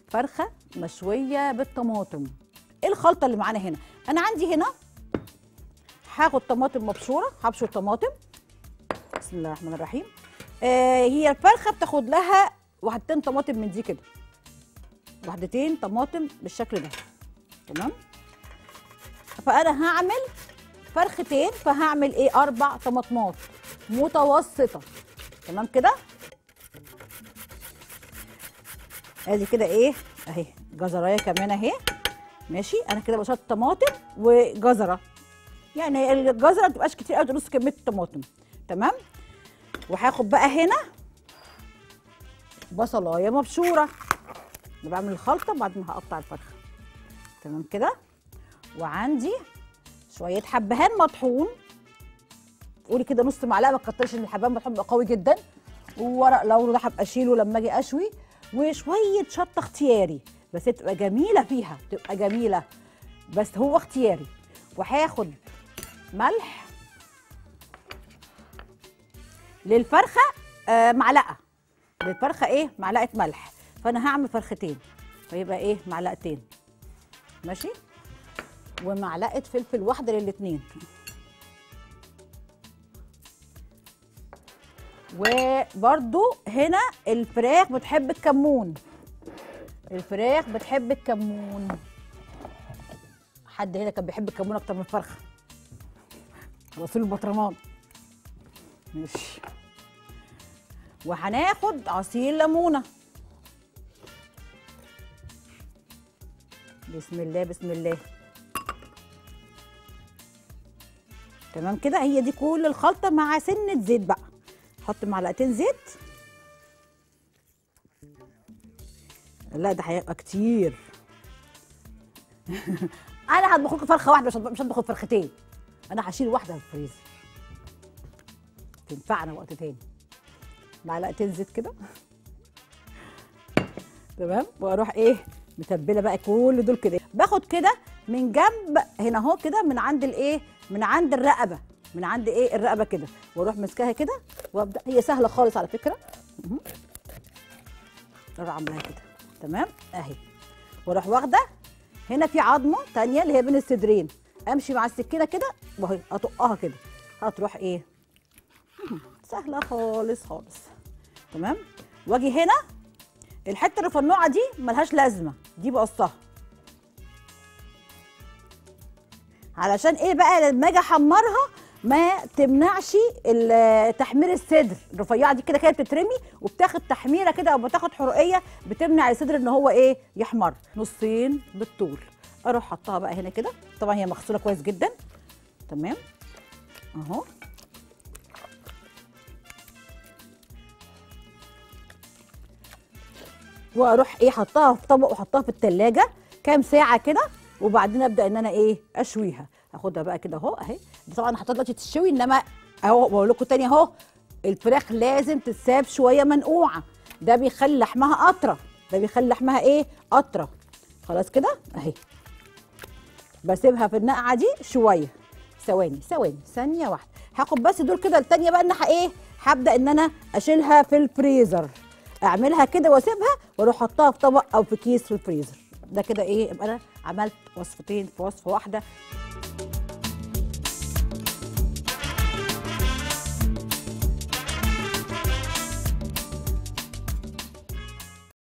فرخه مشويه بالطماطم ايه الخلطه اللي معانا هنا انا عندي هنا هاخد طماطم مبشوره هبشر طماطم بسم الله الرحمن الرحيم آه هي الفرخه بتاخد لها واحدتين طماطم من دي كده واحدتين طماطم بالشكل ده تمام فانا هعمل فرختين فهعمل ايه اربع طماطمات متوسطه تمام كده ادي كده ايه اهي جزرايه كمان اهي ماشي انا كده بشرط طماطم وجزره يعني الجزره ما تبقاش كتير قوي نص كميه الطماطم تمام وهاخد بقى هنا بصلايه مبشوره انا بعمل الخلطه بعد ما هقطع الفرخه تمام كده وعندي شويه حبهان مطحون قولي كده نص معلقه ما تكترش ان الحبهان مطحون بيبقى قوي جدا وورق لورا ده هبقى اشيله لما اجي اشوي وشويه شطه اختياري بس تبقى جميله فيها تبقى جميله بس هو اختياري وهاخد ملح للفرخه آه معلقه للفرخه ايه معلقه ملح فانا هعمل فرختين فيبقى ايه معلقتين ماشي ومعلقه فلفل واحده للاتنين وبرده هنا الفراخ بتحب الكمون الفراخ بتحب الكمون حد هنا كان بيحب الكمون اكتر من الفرخه رسول البطرمان ماشي وهناخد عصير ليمونه بسم الله بسم الله تمام كده هي دي كل الخلطه مع سنه زيت بقى حط معلقتين زيت لا ده هيبقى كتير انا هطبخ لكم فرخه واحده مش هطبخ- مش هطبخ فرختين انا هشيل واحده في الفريزر تنفعنا وقت تاني معلقتين زيت كده تمام واروح ايه متبله بقى كل دول كده باخد كده من جنب هنا اهو كده من عند الايه من عند الرقبه من عند ايه الرقبه كده واروح ماسكاها كده وابدا هي سهله خالص على فكره مهم. اروح عاملاها كده تمام اهي واروح واخده هنا في عظمه تانية اللي هي بين الصدرين امشي مع السكينه كده وهي اطقها كده هتروح ايه مهم. سهله خالص خالص تمام واجي هنا الحته الرفنوعه دي ملهاش لازمه دي بقصها علشان ايه بقى لما اجي احمرها ما تمنعش ال- تحمير الصدر الرفيعه دي كده كده بتترمي وبتاخد تحميره كده او بتاخد حرقيه بتمنع الصدر ان هو ايه يحمر نصين بالطول اروح حطها بقى هنا كده طبعا هي مغسوله كويس جدا تمام اهو واروح ايه حطها في طبق وحطها في التلاجة كام ساعه كده وبعدين ابدا ان انا ايه اشويها هاخدها بقى كده اهو اهي دي طبعا حطيت دلوقتي تشوي انما اهو بقول لكم تاني اهو الفراخ لازم تتساب شويه منقوعه ده بيخلي لحمها اطرى ده بيخلي لحمها ايه اطرى خلاص كده اهي بسيبها في النقعه دي شويه ثواني ثواني ثانيه واحده هاخد بس دول كده التانيه بقى ان ح- ايه هبدا ان انا اشيلها في الفريزر اعملها كده واسيبها واروح احطها في طبق او في كيس في الفريزر ده كده ايه يبقى انا عملت وصفتين في وصفه واحده